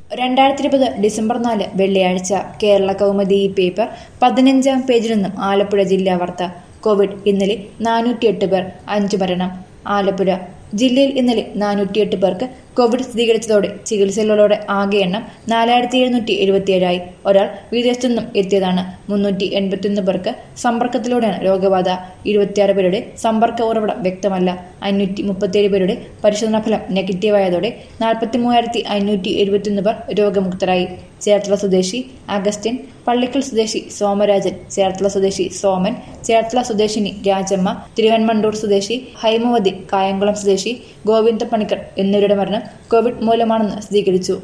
രണ്ടായിരത്തി ഇരുപത് ഡിസംബർ നാല് വെള്ളിയാഴ്ച കേരള കൗമുദി ഈ പേപ്പർ പതിനഞ്ചാം പേജിൽ നിന്നും ആലപ്പുഴ ജില്ലാ വാർത്ത കോവിഡ് ഇന്നലെ നാനൂറ്റിയെട്ട് പേർ അഞ്ചു മരണം ആലപ്പുഴ ജില്ലയിൽ ഇന്നലെ നാനൂറ്റിയെട്ട് പേർക്ക് കോവിഡ് സ്ഥിരീകരിച്ചതോടെ ചികിത്സയിലുള്ളവരുടെ ആകെ എണ്ണം നാലായിരത്തി എഴുന്നൂറ്റി എഴുപത്തിയേഴായി ഒരാൾ വിദേശത്തുനിന്നും എത്തിയതാണ് മുന്നൂറ്റി എൺപത്തിയൊന്ന് പേർക്ക് സമ്പർക്കത്തിലൂടെയാണ് രോഗബാധ ഇരുപത്തിയാറ് പേരുടെ സമ്പർക്ക ഉറവിടം വ്യക്തമല്ല അഞ്ഞൂറ്റി മുപ്പത്തിയേഴ് പേരുടെ പരിശോധനാ ഫലം നെഗറ്റീവായതോടെ നാൽപ്പത്തി മൂവായിരത്തി അഞ്ഞൂറ്റി എഴുപത്തിയൊന്ന് പേർ രോഗമുക്തരായി ചേർത്തല സ്വദേശി അഗസ്റ്റിൻ പള്ളിക്കൽ സ്വദേശി സോമരാജൻ ചേർത്തല സ്വദേശി സോമൻ ചേർത്തല സ്വദേശിനി രാജമ്മ തിരുവൻമണ്ടൂർ സ്വദേശി ഹൈമവതി കായംകുളം സ്വദേശി ഗോവിന്ദ പണിക്കർ എന്നിവരുടെ മരണം കോവിഡ് മൂലമാണെന്ന് സ്ഥിരീകരിച്ചു